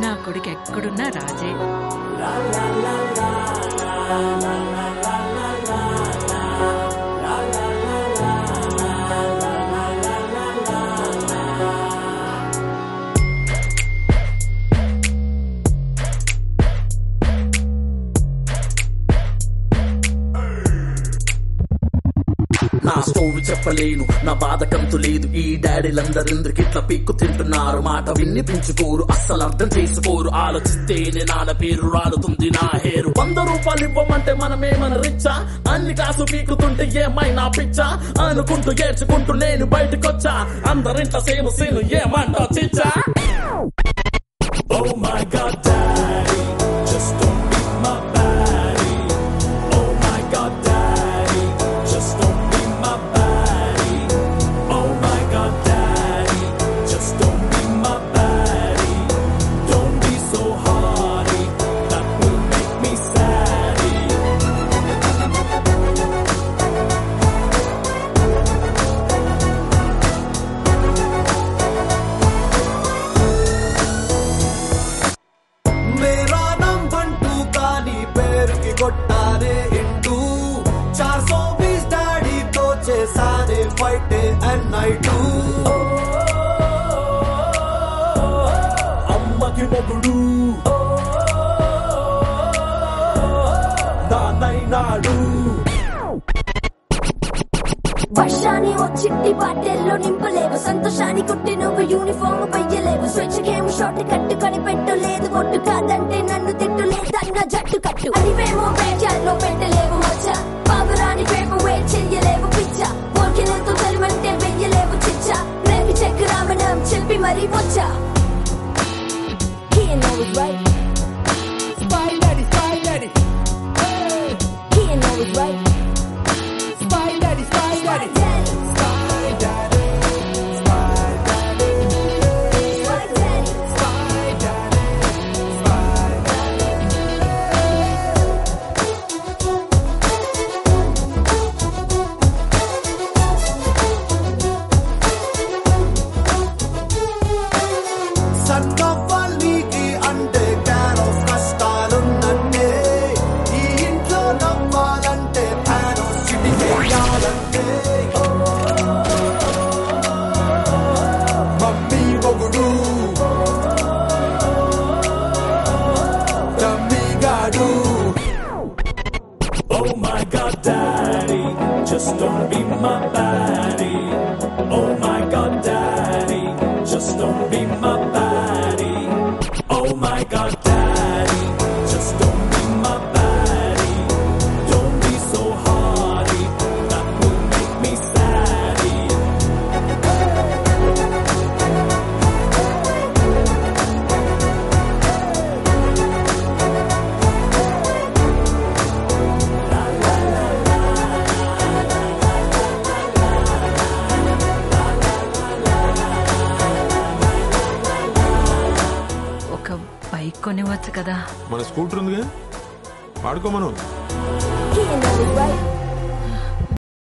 నా కొడుకు ఎక్కడున్నా రాజే నా స్టోరీ చెప్పలేను నా బాధ కంతు లేదు ఈ డాడీలందరెందుకు ఇట్లా పీక్కు తింటున్నారు మాట విన్ని పెంచుకోరు అస్సలు అర్థం చేసుకోరు ఆలోచిస్తేనే నాన్న పేరు రాలుతుంది నా హేరు వంద రూపాయలు ఇవ్వమంటే మనమేమన రిచ్చా అన్ని కాసు పీకుతుంటే ఏమైనా పిచ్చా అనుకుంటూ ఏడ్చుకుంటూ నేను బయటకొచ్చా అందరింట సేను సేను ఏమంటా చిచ్చా Oh my god, daddy, just don't beat my baddie. Oh my god, daddy, just don't be my baddie. Oh my god, daddy, just don't be my baddie. Don't be so hardy, that will make me saddy. मेरा नाम बंटू कानी पैर की కొట్టానే into చార్ so బీస్ డాడీతో చేశానే fight and night అమ్మకి మొగుడు నాన్నైనాడు వర్షాన్ని ఓ చిట్టి బాటెల్లో నింపలేవు సంతోషాన్ని కుట్టి నువ్వు యూనిఫామ్ వెయ్యలేవు స్వేచ్ఛకేమో షార్ట్ కట్టుకొని పెట్టలేదు ఒట్టు కాదంటే నన్ను తిట్టులేదన్న జట్టు కట్టు అదివేమో పేచాల్లో పెట్టలేవు మచ్చ పావురాని పేపు వే చెయ్యలేవు పిచ్చ పోకిలతో తలిమంటే వెయ్యలేవు చిచ్చ రేపు చెక్ రామణం చెప్పి మరీ వచ్చా He know it's right. Spy Daddy, Spy Daddy, He know it's right. Spy Daddy, Spy Daddy. Daddy. Spy Daddy, Spy Daddy, Spy Daddy. Spy Daddy, Spy Daddy. సన్నవ్వాలికి అంటే క్యాన్ ఆఫ్ కష్టాలున్నట్టే ఈ ఇంట్లో నవ్వాలంటే ఫ్యాన్ ఆఫ్ చిటికేయాలంటే mummy మొగుడు తమ్మిగాడు Oh my god, daddy, just don't be my baddie. Oh my god, daddy, just don't be my baddie. Oh my god, daddy, just don't be my baddie. Don't be so hardy, that will make me saddy. ఒక bike కొనివచ్చు కదా మన scooter ఉందిగా వాడుకో మనం He know it's right.